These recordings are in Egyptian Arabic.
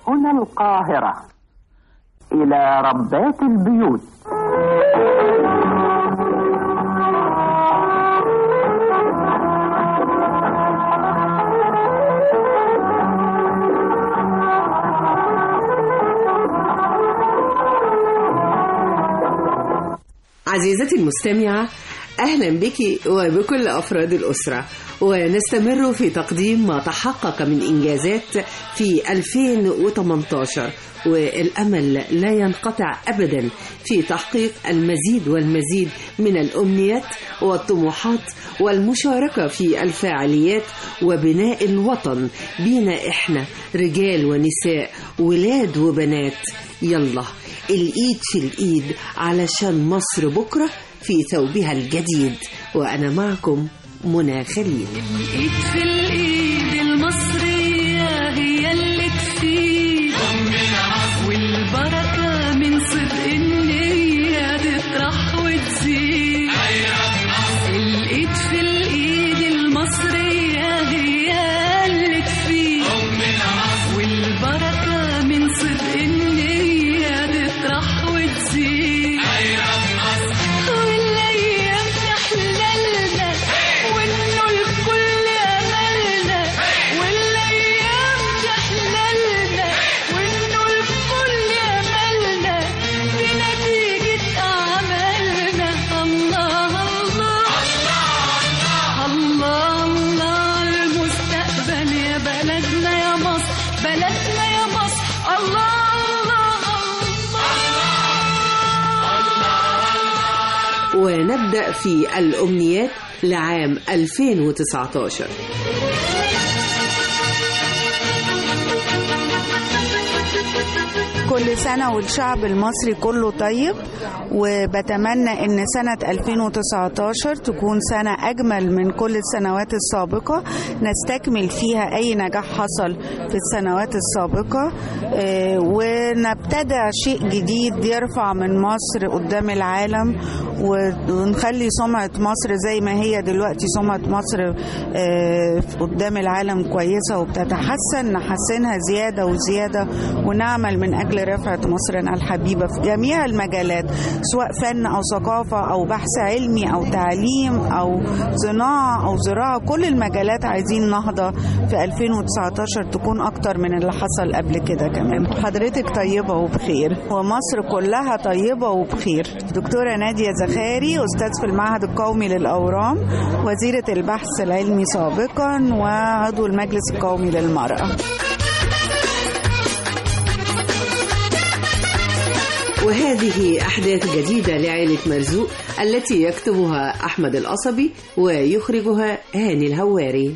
هنا القاهرة إلى ربات البيوت عزيزتي المستمعة أهلا بك وبكل أفراد الأسرة ونستمر في تقديم ما تحقق من إنجازات في 2018 والأمل لا ينقطع أبدا في تحقيق المزيد والمزيد من الأمنيات والطموحات والمشاركة في الفعاليات وبناء الوطن بينا إحنا رجال ونساء ولاد وبنات يلا الإيد في الإيد علشان مصر بكرة في ثوبها الجديد وأنا معكم منى خليل الايد في الايد المصرية هي اللي تفيد والبركة من صدق النية تطرح وتزيد الايد في الايد المصرية هي اللي تفيد والبركة من صدق النية تطرح وتزيد والايام تحللنا وانه الكل املنا والايام تحللنا وانه الكل املنا بنتيجة اعمالنا الله الله الله الله المستقبل يا بلدنا يا مصر بلدنا يا مصر الله الله ونبدأ في الأمنيات لعام 2019 كل سنة والشعب المصري كله طيب وبتمنى ان سنة 2019 تكون سنة اجمل من كل السنوات السابقة نستكمل فيها اي نجاح حصل في السنوات السابقة آه، ونبتدع شيء جديد يرفع من مصر قدام العالم ونخلي سمعة مصر زي ما هي دلوقتي سمعة مصر آه، قدام العالم كويسة وبتتحسن نحسنها زيادة وزيادة ونعمل من أجل رفعة مصرنا الحبيبة في جميع المجالات سواء فن أو ثقافة أو بحث علمي أو تعليم أو صناعة أو زراعة كل المجالات عايزين نهضة في 2019 تكون أكتر من اللي حصل قبل كده كمان حضرتك طيبة وبخير ومصر كلها طيبة وبخير دكتورة نادية زخاري أستاذ في المعهد القومي للأورام وزيرة البحث العلمي سابقا وعضو المجلس القومي للمرأة وهذه أحداث جديدة لعائلة مرزوق التي يكتبها أحمد القصبي ويخرجها هاني الهواري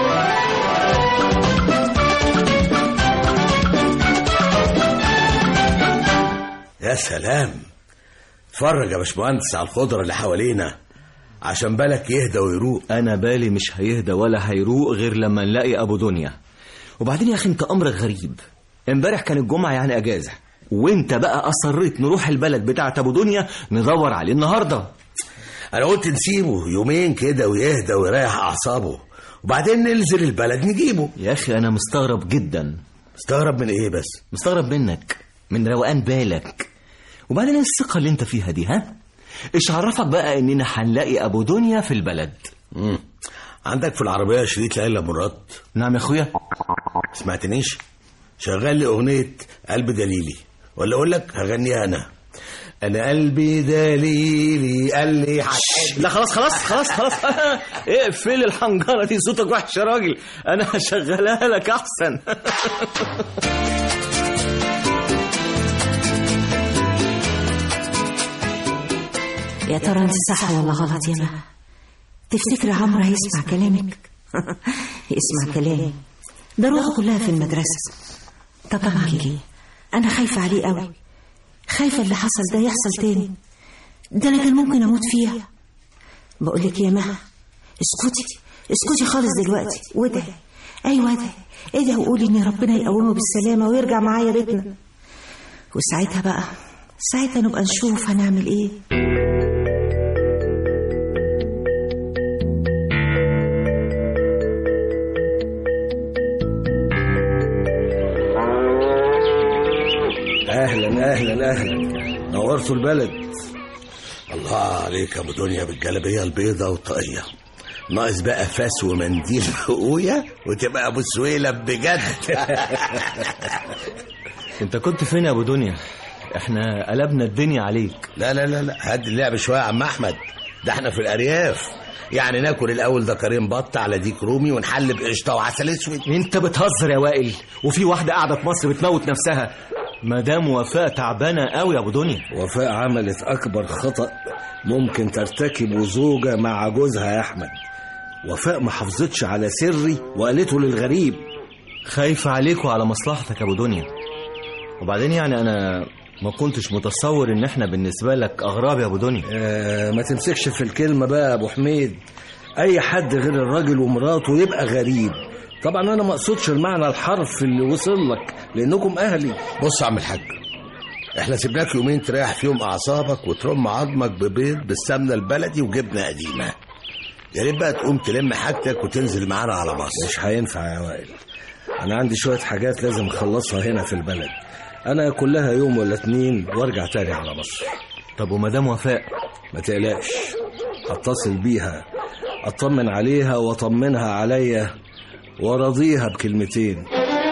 يا سلام اتفرج يا باشمهندس على الخضرة اللي حوالينا عشان بالك يهدى ويروق انا بالي مش هيهدى ولا هيروق غير لما نلاقي ابو دنيا وبعدين يا اخي انت امرك غريب امبارح كان الجمعه يعني اجازه وانت بقى اصريت نروح البلد بتاعت ابو دنيا ندور عليه النهارده انا قلت نسيبه يومين كده ويهدى ويريح اعصابه وبعدين ننزل البلد نجيبه يا اخي انا مستغرب جدا مستغرب من ايه بس مستغرب منك من روقان بالك وبعدين الثقه اللي انت فيها دي ها ايش عرفك بقى اننا هنلاقي ابو دنيا في البلد مم. عندك في العربية شريط ليلى مراد نعم يا اخويا سمعتنيش شغال لي أغنية قلب دليلي ولا أقول لك هغنيها أنا أنا قلبي دليلي قال لي هتحب لا خلاص خلاص خلاص خلاص اقفل الحنجره دي صوتك وحش يا راجل انا هشغلها لك احسن يا ترى انت صح ولا غلط يا مها تفتكر عمرو هيسمع كلامك يسمع كلامي ده روحه كلها في المدرسة طب اعمل ايه انا خايفة عليه قوي خايفة اللي حصل ده يحصل تاني ده انا كان ممكن اموت فيها بقول لك يا مها اسكتي اسكتي خالص دلوقتي وادعي ايوه ادعي ادعي وقولي ان ربنا يقومه بالسلامة ويرجع معايا بيتنا وساعتها بقى ساعتها نبقى نشوف هنعمل ايه اهلا اهلا اهلا نورتوا البلد الله عليك يا ابو دنيا بالجلابيه البيضه والطاقيه ناقص بقى فاس ومنديل بقوية وتبقى ابو سويلة بجد انت كنت فين يا ابو دنيا احنا قلبنا الدنيا عليك لا لا لا لا هدي اللعب شويه يا عم احمد ده احنا في الارياف يعني ناكل الاول دكرين بط على ديك رومي ونحل بقشطه وعسل اسود انت بتهزر يا وائل وفي واحده قاعده في مصر بتموت نفسها مدام وفاء تعبانه قوي يا ابو دنيا وفاء عملت اكبر خطأ ممكن ترتكبه زوجة مع جوزها يا احمد وفاء ما حافظتش على سري وقالته للغريب خايفه عليك وعلى مصلحتك يا ابو دنيا وبعدين يعني انا ما كنتش متصور ان احنا بالنسبه لك اغراب يا ابو دنيا آه ما تمسكش في الكلمة بقى يا ابو حميد اي حد غير الراجل ومراته يبقى غريب طبعا انا ما اقصدش المعنى الحرف اللي وصل لك لانكم اهلي بص يا عم الحاج احنا سيبناك يومين تريح فيهم اعصابك وترم عظمك ببيض بالسمنه البلدي وجبنه قديمه يا ريت بقى تقوم تلم حاجتك وتنزل معانا على مصر مش هينفع يا وائل انا عندي شوية حاجات لازم اخلصها هنا في البلد انا كلها يوم ولا اتنين وارجع تاني على مصر طب ومدام وفاء ما تقلقش اتصل بيها اطمن عليها واطمنها عليا وارضيها بكلمتين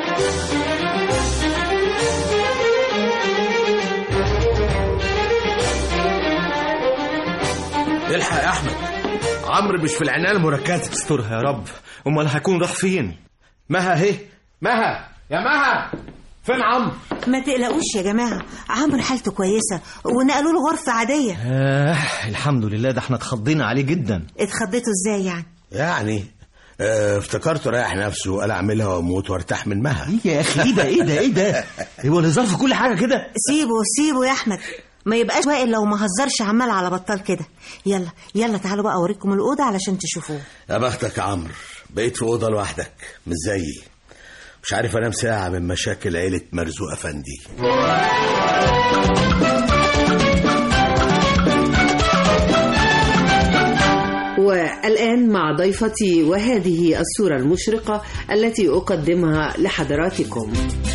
الحق يا احمد عمرو مش في العنايه المركزه استرها يا رب امال هيكون راح فين مها اهي مها يا مها فين عمرو ما تقلقوش يا جماعة عمرو حالته كويسة ونقلوا له غرفة عادية آه الحمد لله ده احنا اتخضينا عليه جدا اتخضيتوا ازاي يعني يعني اه افتكرته رايح نفسه وقال اعملها واموت وارتاح من مها ايه يا اخي ايه ده ايه ده ايه ده هو الهزار في كل حاجه كده سيبه سيبه يا احمد ما يبقاش وائل لو ما هزرش عمال على بطال كده يلا يلا تعالوا بقى اوريكم الاوضه علشان تشوفوه يا بختك يا عمرو بقيت في اوضه لوحدك مش زيي مش عارف انام ساعه من مشاكل عيله مرزوق افندي والآن مع ضيفتي وهذه الصورة المشرقة التي أقدمها لحضراتكم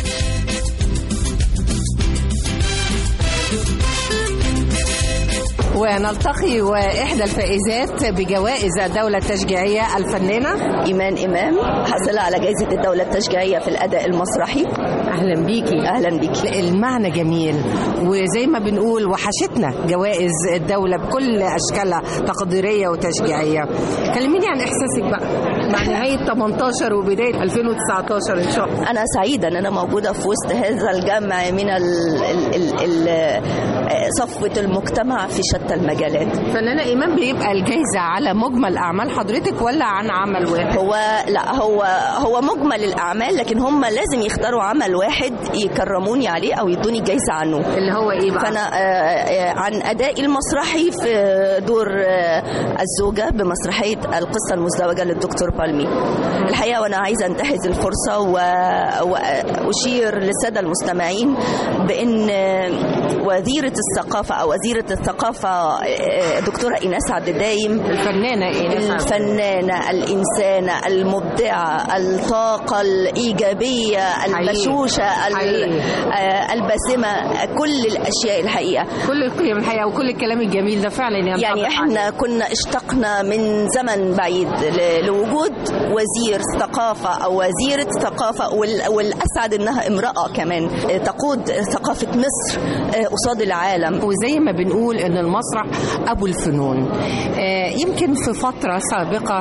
ونلتقي وإحدى الفائزات بجوائز الدولة التشجيعية الفنانة إيمان إمام حصل على جائزة الدولة التشجيعية في الأداء المسرحي أهلا بيكي أهلا بيكي المعنى جميل وزي ما بنقول وحشتنا جوائز الدولة بكل أشكالها تقديرية وتشجيعية كلميني عن إحساسك بقى مع نهاية 18 وبداية 2019 إن شاء الله أنا سعيدة أن أنا موجودة في وسط هذا الجمع من ال ال ال ال صفوة المجتمع في شتى المجالات فنانة إيمان بيبقى الجايزة على مجمل أعمال حضرتك ولا عن عمل واحد؟ هو لا هو هو مجمل الأعمال لكن هم لازم يختاروا عمل واحد يكرموني عليه أو يدوني جايزة عنه اللي هو إيه بقى؟ فأنا آه، عن أدائي المسرحي في دور آه، الزوجة بمسرحية القصة المزدوجة للدكتور بالمي الحقيقة وأنا عايزة أنتهز الفرصة و- وأشير للسادة المستمعين بأن آه، وزيرة الثقافة أو وزيرة الثقافة آه، دكتورة إيناس عبد الدايم الفنانة إيناس عبد الفنانة الإنسانة المبدعة الطاقة الإيجابية البشوشة ال- حقيقي. آه، الباسمة كل الأشياء الحقيقة كل القيم الحقيقة وكل الكلام الجميل ده فعلا ينطبق يعني احنا كنا اشتقنا من زمن بعيد ل- لوجود وزير ثقافة أو وزيرة ثقافة وال- والأسعد إنها امرأة كمان آه، تقود ثقافة مصر آه، قصاد العالم وزي ما بنقول ان المسرح ابو الفنون آه، يمكن في فتره سابقه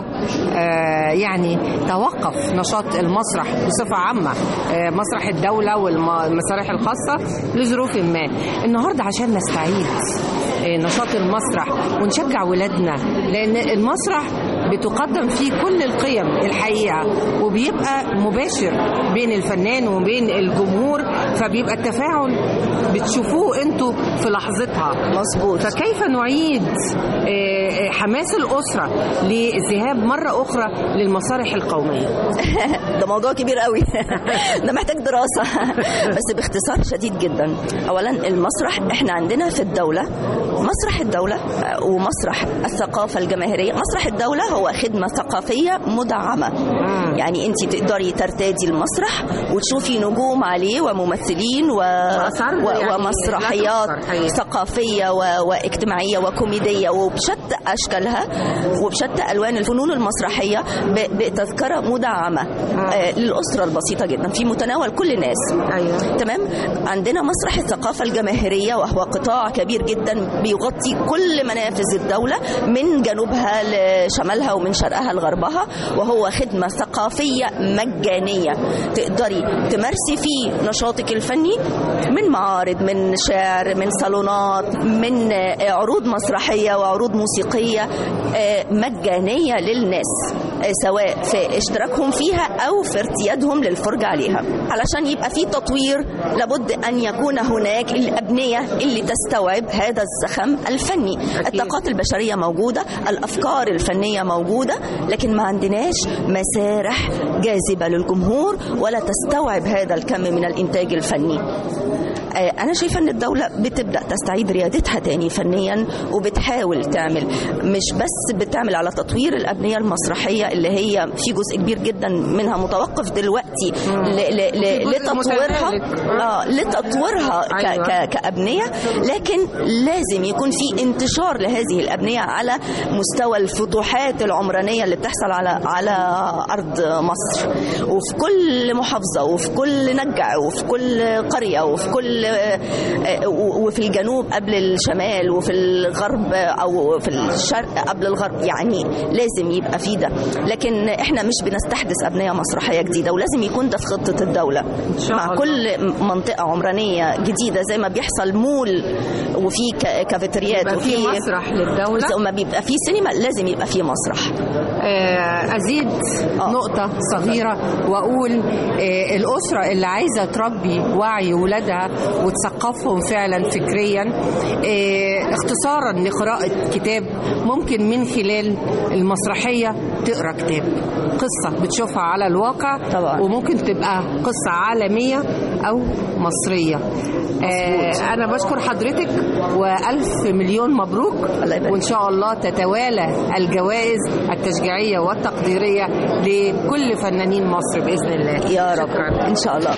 آه، يعني توقف نشاط المسرح بصفه عامه آه، مسرح الدوله والمسارح الخاصه لظروف ما النهارده عشان نستعيد آه، نشاط المسرح ونشجع ولادنا لان المسرح بتقدم فيه كل القيم الحقيقه وبيبقى مباشر بين الفنان وبين الجمهور فبيبقى التفاعل بتشوفوه انتوا في لحظتها مظبوط فكيف نعيد آه، آه، حماس الأسرة للذهاب مرة أخرى للمسارح القومية ده موضوع كبير قوي ده محتاج دراسة بس باختصار شديد جدا أولا المسرح احنا عندنا في الدولة مسرح الدولة ومسرح الثقافة الجماهيرية مسرح الدولة هو خدمة ثقافية مدعمة يعني انت تقدري ترتادي المسرح وتشوفي نجوم عليه وممثلين ممثلين و... وأسعار و... يعني ومسرحيات لا تحصر حقيقة. ثقافية و... واجتماعية وكوميدية وبشتى أشكالها وبشتى ألوان الفنون المسرحية ب... بتذكرة مدعمة آه. للأسرة البسيطة جدا في متناول كل الناس أيوة. تمام عندنا مسرح الثقافة الجماهيرية وهو قطاع كبير جدا بيغطي كل منافذ الدولة من جنوبها لشمالها ومن شرقها لغربها وهو خدمة ثقافية مجانية تقدري تمارسي فيه نشاطك الفني من معارض من شعر من صالونات من آه، عروض مسرحية وعروض موسيقية آه، مجانية للناس آه، سواء في اشتراكهم فيها أو في ارتيادهم للفرجة عليها علشان يبقى في تطوير لابد أن يكون هناك الأبنية اللي تستوعب هذا الزخم الفني الطاقات البشرية موجودة الأفكار الفنية موجودة لكن ما عندناش مسارح جاذبة للجمهور ولا تستوعب هذا الكم من الإنتاج الفني آه، أنا شايفة أن الدولة بتبدأ تستعيد ريادتها تاني فنيا وبتحاول تعمل مش بس بتعمل على تطوير الأبنية المسرحية اللي هي في جزء كبير جدا منها متوقف دلوقتي ل- ل- ل- جزء لتطويرها متهالك. آه لتطويرها ك- أيوة. ك- كأبنية لكن لازم يكون في انتشار لهذه الأبنية على مستوى الفتوحات العمرانية اللي بتحصل على على أرض مصر وفي كل محافظة وفي كل نجع وفي كل قرية وفي كل آه، وفي الجنوب قبل الشمال وفي الغرب أو في الشرق قبل الغرب يعني لازم يبقى في ده لكن احنا مش بنستحدث أبنية مسرحية جديدة ولازم يكون ده في خطة الدولة مع كل منطقة عمرانية جديدة زي ما بيحصل مول وفي ك- كافيتريات يبقى في وفي مسرح للدولة. زي ما بيبقى في سينما لازم يبقى في مسرح آه، أزيد نقطة صغيرة وأقول آه، الأسرة اللي عايزة تربي وعي ولادها وتثقفهم فعلا فكريا آه، اختصارا لقراءة كتاب ممكن من خلال المسرحية تقرأ كتاب قصة بتشوفها على الواقع طبعا. وممكن تبقى قصة عالمية أو مصرية آه أنا بشكر حضرتك وألف مليون مبروك وإن شاء الله تتوالى الجوائز التشجيعية والتقديرية لكل فنانين مصر بإذن الله يا رب إن شاء الله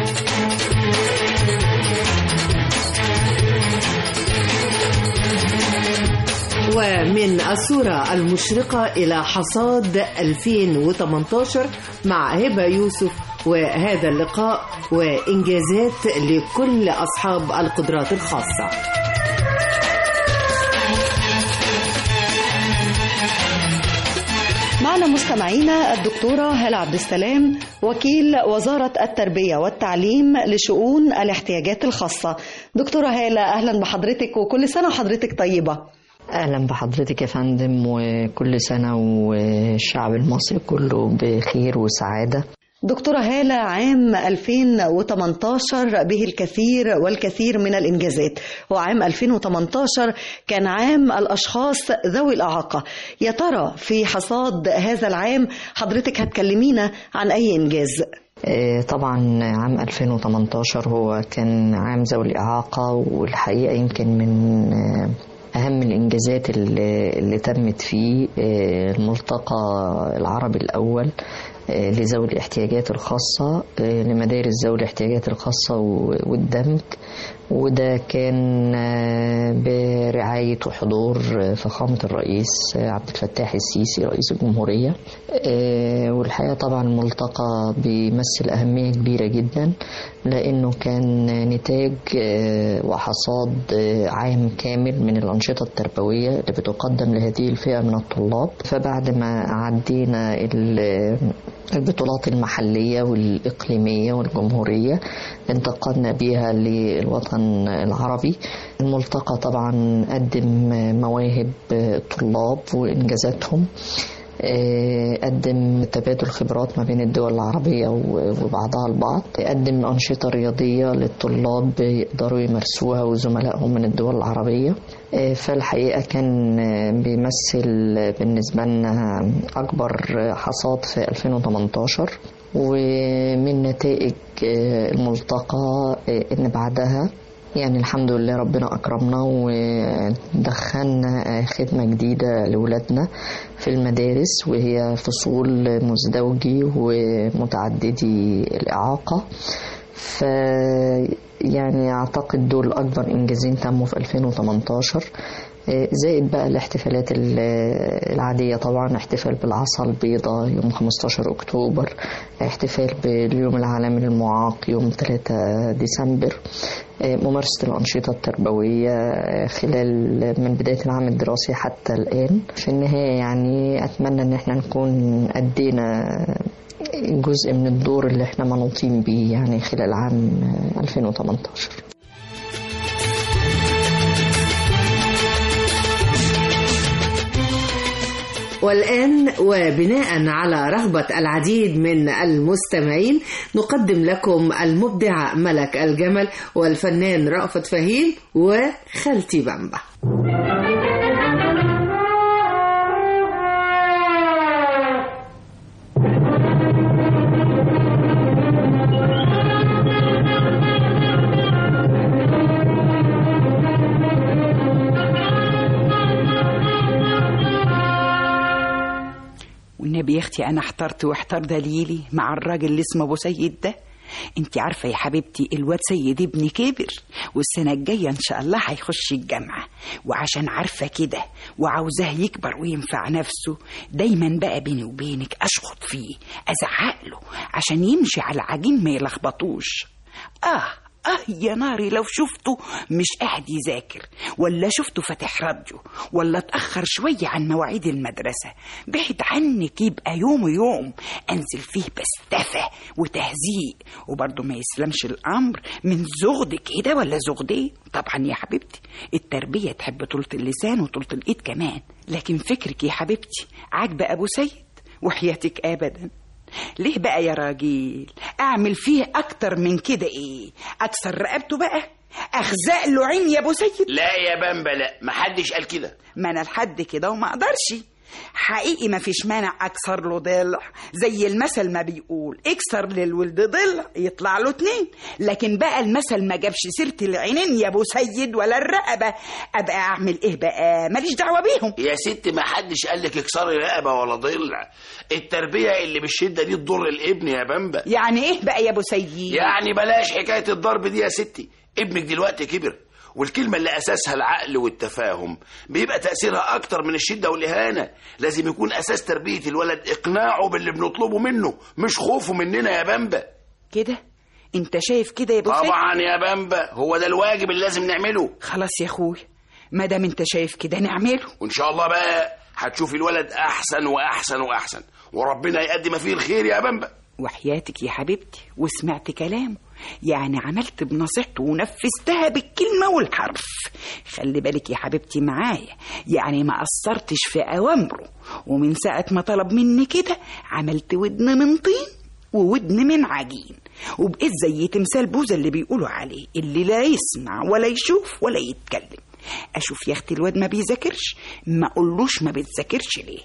ومن الصورة المشرقة إلى حصاد 2018 مع هبة يوسف وهذا اللقاء وإنجازات لكل أصحاب القدرات الخاصة معنا مستمعينا الدكتورة هالة عبد السلام وكيل وزارة التربية والتعليم لشؤون الاحتياجات الخاصة دكتورة هالة أهلا بحضرتك وكل سنة وحضرتك طيبة أهلا بحضرتك يا فندم وكل سنة والشعب المصري كله بخير وسعادة دكتورة هالة عام 2018 به الكثير والكثير من الإنجازات وعام 2018 كان عام الأشخاص ذوي الإعاقة يا ترى في حصاد هذا العام حضرتك هتكلمينا عن أي إنجاز آه، طبعا عام 2018 هو كان عام ذوي الإعاقة والحقيقة يمكن من آه، أهم الإنجازات اللي, اللي تمت فيه آه، الملتقى العربي الأول آه، لذوي الاحتياجات الخاصة آه، لمدارس ذوي الاحتياجات الخاصة و- والدمج وده كان آه، برعاية وحضور آه، فخامة الرئيس آه، عبد الفتاح السيسي رئيس الجمهورية آه، والحقيقة طبعا الملتقى بيمثل أهمية كبيرة جدا لأنه كان نتاج آه، وحصاد آه، عام كامل من الأنشطة التربوية اللي بتقدم لهذه الفئة من الطلاب فبعد ما عدينا ال- البطولات المحلية والإقليمية والجمهورية انتقلنا بها للوطن العربي الملتقى طبعا قدم مواهب الطلاب وإنجازاتهم آه، قدم تبادل خبرات ما بين الدول العربية و- وبعضها البعض قدم أنشطة رياضية للطلاب يقدروا يمارسوها وزملائهم من الدول العربية آه، فالحقيقة كان آه، بيمثل بالنسبة لنا أكبر حصاد في 2018 ومن نتائج آه، الملتقى آه، إن بعدها يعني الحمد لله ربنا أكرمنا ودخلنا خدمة جديدة لولادنا في المدارس وهي فصول مزدوجي ومتعددي الإعاقة ف يعني اعتقد دول اكبر انجازين تموا في 2018 آه، زائد بقى الاحتفالات ال- العادية طبعا احتفال بالعصا البيضاء يوم 15 أكتوبر احتفال باليوم العالمي للمعاق يوم 3 ديسمبر آه، ممارسة الأنشطة التربوية آه، خلال من بداية العام الدراسي حتى الآن في النهاية يعني أتمنى أن احنا نكون أدينا جزء من الدور اللي احنا منوطين بيه يعني خلال عام آه، 2018 والآن وبناء على رغبة العديد من المستمعين نقدم لكم المبدعة ملك الجمل والفنان رأفت فهيم وخالتي بامبا والنبي يا اختي انا احترت واحتار دليلي مع الراجل اللي اسمه ابو سيد ده انت عارفه يا حبيبتي الواد سيد ابني كبر والسنه الجايه ان شاء الله هيخش الجامعه وعشان عارفه كده وعاوزاه يكبر وينفع نفسه دايما بقى بيني وبينك اشخط فيه ازعق له عشان يمشي على العجين ما يلخبطوش اه اه يا ناري لو شفته مش قاعد يذاكر ولا شفته فاتح راديو ولا اتأخر شوية عن مواعيد المدرسة بعد عنك يبقى يوم يوم أنزل فيه بستفة وتهزيق وبرضه ما يسلمش الأمر من زغد كده ولا زغدين طبعا يا حبيبتي التربية تحب طولة اللسان وطولة الإيد كمان لكن فكرك يا حبيبتي عاجبة أبو سيد وحياتك أبدا ليه بقى يا راجل اعمل فيه اكتر من كده ايه اكسر رقبته بقى اخزق له عين يا ابو سيد لا يا بامبا لا محدش قال كده ما انا لحد كده وما اقدرش حقيقي ما فيش مانع اكسر له ضلع زي المثل ما بيقول اكسر للولد ضلع يطلع له اتنين لكن بقى المثل ما جابش سيره العينين يا ابو سيد ولا الرقبه ابقى اعمل ايه بقى ماليش دعوه بيهم يا ست ما حدش قال لك اكسري رقبه ولا ضلع التربيه اللي بالشده دي تضر الابن يا بامبا يعني ايه بقى يا ابو سيد يعني بلاش حكايه الضرب دي يا ستي ابنك دلوقتي كبر والكلمة اللي أساسها العقل والتفاهم بيبقى تأثيرها أكتر من الشدة والإهانة لازم يكون أساس تربية الولد إقناعه باللي بنطلبه منه مش خوفه مننا يا بامبا كده انت شايف كده يا ابو سيد طبعا يا بامبا هو ده الواجب اللي لازم نعمله خلاص يا اخويا ما دام انت شايف كده نعمله وإن شاء الله بقى هتشوفي الولد أحسن وأحسن وأحسن وربنا يقدم فيه الخير يا بامبا وحياتك يا حبيبتي وسمعت كلامه يعني عملت بنصيحته ونفذتها بالكلمة والحرف خلي بالك يا حبيبتي معايا يعني ما قصرتش في أوامره ومن ساعة ما طلب مني كده عملت ودن من طين وودن من عجين وبقيت زي تمثال بوزة اللي بيقولوا عليه اللي لا يسمع ولا يشوف ولا يتكلم اشوف يا اختي الواد ما بيذاكرش ما اقولوش ما بتذاكرش ليه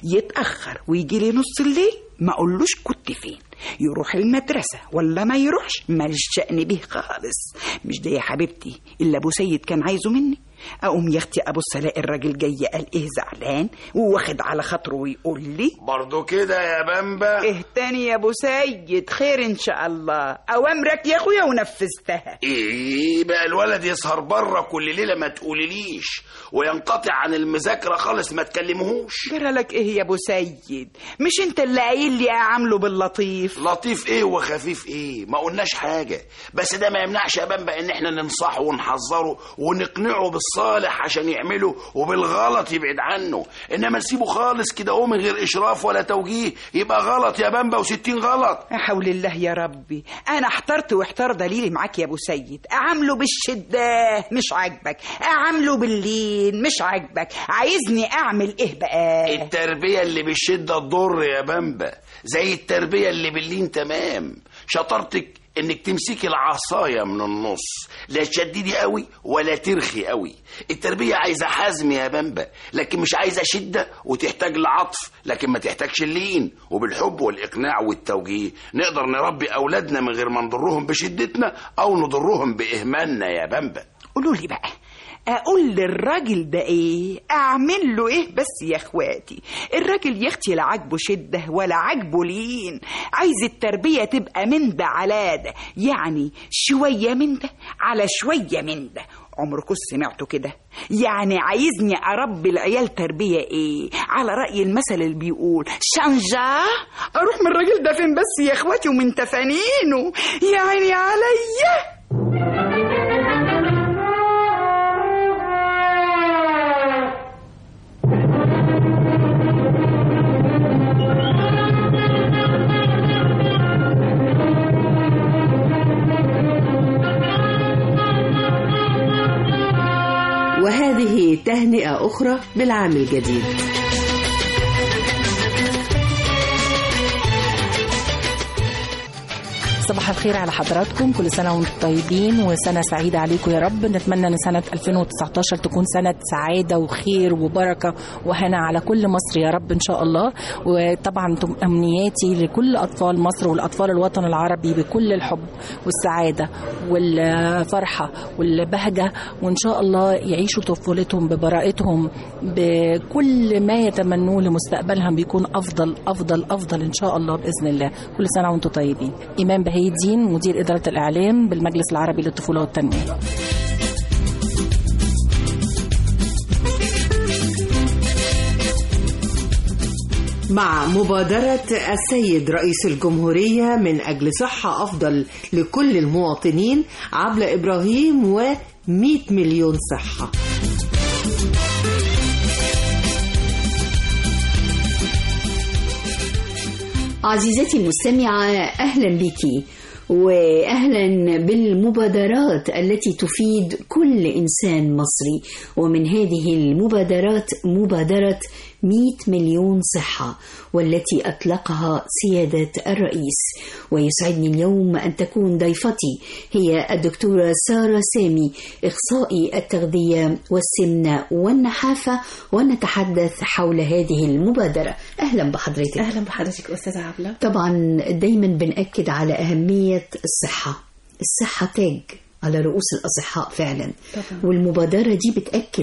يتاخر ويجي لي نص الليل ما اقولوش كنت فين يروح المدرسة ولا ما يروحش ماليش شأن بيه خالص مش ده يا حبيبتي إلا أبو سيد كان عايزه مني أقوم يا أختي أبص ألاقي الراجل جاي قال إيه زعلان وواخد على خاطره ويقول لي برضو كده يا بامبا إيه تاني يا أبو سيد خير إن شاء الله أوامرك يا أخويا ونفذتها ايه بقى الولد يسهر بره كل ليله ما تقوليليش وينقطع عن المذاكره خالص ما تكلمهوش جرى لك ايه يا ابو سيد مش انت اللي قايل لي اعامله باللطيف لطيف ايه وخفيف ايه ما قلناش حاجه بس ده ما يمنعش يا بامبا ان احنا ننصحه ونحذره ونقنعه بالصالح عشان يعمله وبالغلط يبعد عنه انما نسيبه خالص كده هو من غير اشراف ولا توجيه يبقى غلط يا بامبا وستين غلط حول الله يا ربي انا احترت واحتار دليلي معاك يا ابو سيد اعامله بالشده مش عاجبك اعامله باللين مش عاجبك عايزني اعمل ايه بقى التربيه اللي بالشده تضر يا بامبا زي التربيه اللي باللين تمام شطارتك انك تمسكي العصايه من النص لا تشددي قوي ولا ترخي قوي التربيه عايزه حزم يا بامبا لكن مش عايزه شده وتحتاج لعطف لكن ما تحتاجش اللين وبالحب والاقناع والتوجيه نقدر نربي اولادنا من غير ما نضرهم بشدتنا او نضرهم باهمالنا يا بامبا قولوا لي بقى اقول للراجل ده ايه اعمل له ايه بس يا اخواتي الراجل يا اختي لا عاجبه شده ولا عاجبه لين عايز التربيه تبقى من ده على ده يعني شويه من ده على شويه من ده عمركم سمعتوا كده يعني عايزني اربي العيال تربيه ايه على راي المثل اللي بيقول شنجا اروح من الراجل ده فين بس يا اخواتي ومن تفانينه يعني عليا وهذه تهنئة أخرى بالعام الجديد صباح الخير على حضراتكم كل سنة وانتم طيبين وسنة سعيدة عليكم يا رب نتمنى ان سنة 2019 تكون سنة سعادة وخير وبركة وهنا على كل مصر يا رب ان شاء الله وطبعا تم- امنياتي لكل اطفال مصر والاطفال الوطن العربي بكل الحب والسعادة والفرحة والبهجة وان شاء الله يعيشوا طفولتهم ببراءتهم بكل ما يتمنوه لمستقبلهم بيكون افضل افضل افضل ان شاء الله باذن الله كل سنة وانتم طيبين ايمان بهي الدين مدير ادارة الاعلام بالمجلس العربي للطفولة والتنمية مع مبادرة السيد رئيس الجمهورية من أجل صحة أفضل لكل المواطنين عبلة إبراهيم و100 مليون صحة عزيزتي المستمعة أهلا بك وأهلا بالمبادرات التي تفيد كل إنسان مصري ومن هذه المبادرات مبادرة 100 مليون صحة والتي أطلقها سيادة الرئيس ويسعدني اليوم أن تكون ضيفتي هي الدكتورة سارة سامي إخصائي التغذية والسمنة والنحافة ونتحدث حول هذه المبادرة أهلا بحضرتك اهلا بحضرتك استاذه عبله طبعا دايما بنأكد على أهمية الصحة الصحة تاج على رؤوس الأصحاء فعلا طبعا. والمبادرة دي بتأكد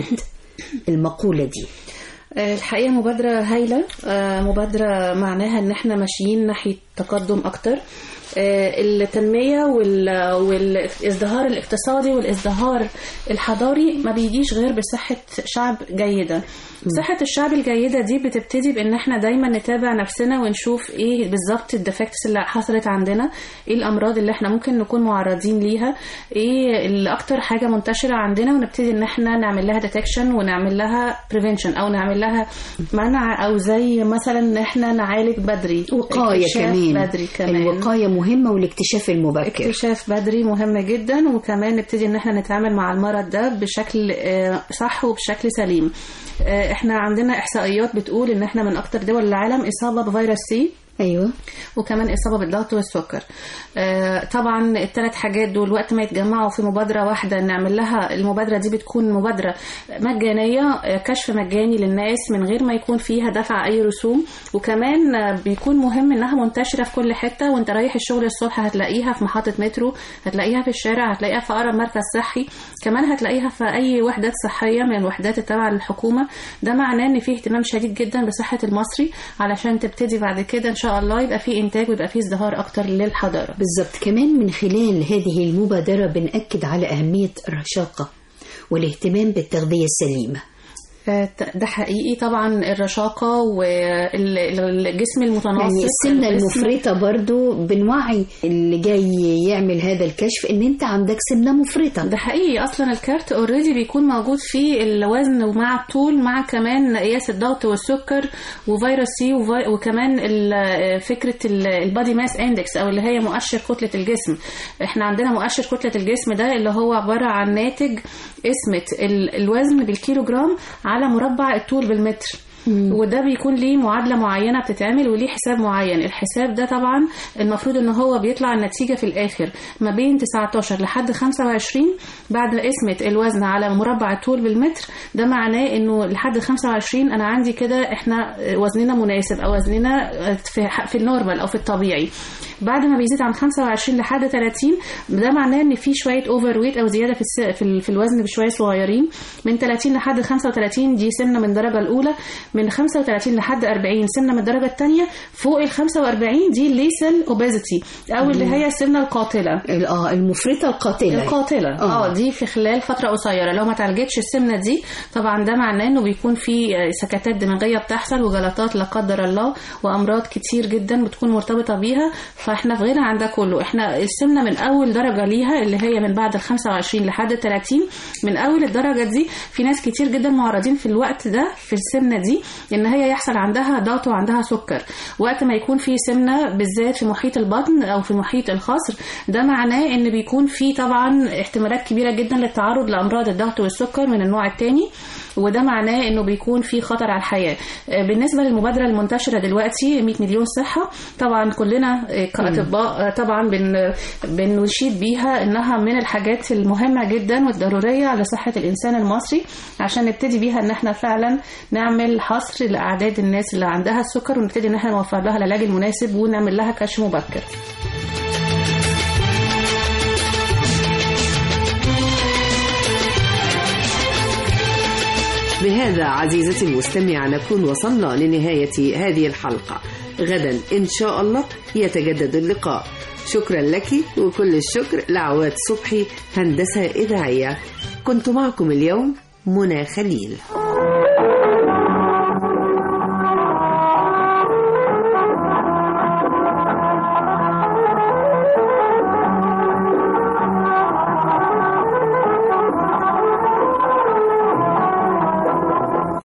المقولة دي آه، الحقيقه مبادره هايله آه، مبادره معناها ان احنا ماشيين ناحيه تقدم اكتر آه، التنميه وال- والازدهار الاقتصادي والازدهار الحضاري ما بيجيش غير بصحه شعب جيده صحة الشعب الجيدة دي بتبتدي بإن احنا دايما نتابع نفسنا ونشوف ايه بالظبط الديفكتس اللي حصلت عندنا ايه الأمراض اللي احنا ممكن نكون معرضين ليها ايه اللي أكتر حاجة منتشرة عندنا ونبتدي إن احنا نعمل لها ديتكشن ونعمل لها بريفنشن أو نعمل لها منع أو زي مثلا إن احنا نعالج بدري وقاية اكتشاف كمان بدري كمان الوقاية مهمة والاكتشاف المبكر اكتشاف بدري مهم جدا وكمان نبتدي ان احنا نتعامل مع المرض ده بشكل آه، صح وبشكل سليم آه، احنا عندنا احصائيات بتقول ان احنا من اكتر دول العالم اصابه بفيروس سي ايوه وكمان اصابه بالضغط والسكر آه، طبعا الثلاث حاجات دول وقت ما يتجمعوا في مبادره واحده نعمل لها المبادره دي بتكون مبادره مجانيه آه، كشف مجاني للناس من غير ما يكون فيها دفع اي رسوم وكمان آه، بيكون مهم انها منتشره في كل حته وانت رايح الشغل الصبح هتلاقيها في محطه مترو هتلاقيها في الشارع هتلاقيها في اقرب مركز صحي كمان هتلاقيها في اي وحدات صحيه من الوحدات التابعه للحكومه ده معناه ان في اهتمام شديد جدا بصحه المصري علشان تبتدي بعد كده ان شاء الله يبقى في انتاج ويبقى في ازدهار اكتر للحضاره بالظبط كمان من خلال هذه المبادرة بنأكد على أهمية الرشاقة والاهتمام بالتغذية السليمة آه، ده حقيقي طبعا الرشاقة والجسم المتناسق يعني السمنة الجسم- المفرطة برضو بنوعي اللي جاي يعمل هذا الكشف ان انت عندك سمنة مفرطة ده حقيقي اصلا الكارت اوريدي بيكون موجود فيه الوزن ومع الطول مع كمان قياس الضغط والسكر وفيروس سي وفي- وكمان ال- فكره البادي ماس اندكس او اللي هي مؤشر كتله الجسم احنا عندنا مؤشر كتله الجسم ده اللي هو عباره عن ناتج قسمه ال- الوزن بالكيلوجرام على مربع الطول بالمتر وده بيكون ليه معادله معينه بتتعمل وليه حساب معين الحساب ده طبعا المفروض ان هو بيطلع النتيجه في الاخر ما بين 19 لحد 25 بعد قسمه الوزن على مربع الطول بالمتر ده معناه انه لحد 25 انا عندي كده احنا وزننا مناسب او وزننا في في النورمال او في الطبيعي بعد ما بيزيد عن 25 لحد 30 ده معناه ان في شويه اوفر ويت او زياده في الس... في, ال... في الوزن بشويه صغيرين من 30 لحد 35 دي سمنه من الدرجه الاولى من 35 لحد 40 سمنه من الدرجه الثانيه فوق ال 45 دي ليسل اوبيزيتي او اللي هي السمنه القاتله اه المفرطه القاتله القاتله آه. اه دي في خلال فتره قصيره لو ما تعالجتش السمنه دي طبعا ده معناه انه بيكون في سكتات دماغيه بتحصل وجلطات لا قدر الله وامراض كتير جدا بتكون مرتبطه بيها فاحنا في غنى عن ده كله احنا السمنه من اول درجه ليها اللي هي من بعد ال 25 لحد 30 من اول الدرجه دي في ناس كتير جدا معرضين في الوقت ده في السمنه دي ان هي يحصل عندها ضغط وعندها سكر وقت ما يكون في سمنه بالذات في محيط البطن او في محيط الخصر ده معناه ان بيكون في طبعا احتمالات كبيره جدا للتعرض لامراض الضغط والسكر من النوع الثاني وده معناه انه بيكون في خطر على الحياه بالنسبه للمبادره المنتشره دلوقتي 100 مليون صحه طبعا كلنا كاطباء طبعا بن بنشيد بيها انها من الحاجات المهمه جدا والضروريه على صحه الانسان المصري عشان نبتدي بيها ان احنا فعلا نعمل حصر لاعداد الناس اللي عندها السكر ونبتدي ان احنا نوفر لها العلاج المناسب ونعمل لها كشف مبكر بهذا عزيزتي المستمعة نكون وصلنا لنهاية هذه الحلقة غدا إن شاء الله يتجدد اللقاء شكرا لك وكل الشكر لعواد صبحي هندسة إذاعية كنت معكم اليوم منى خليل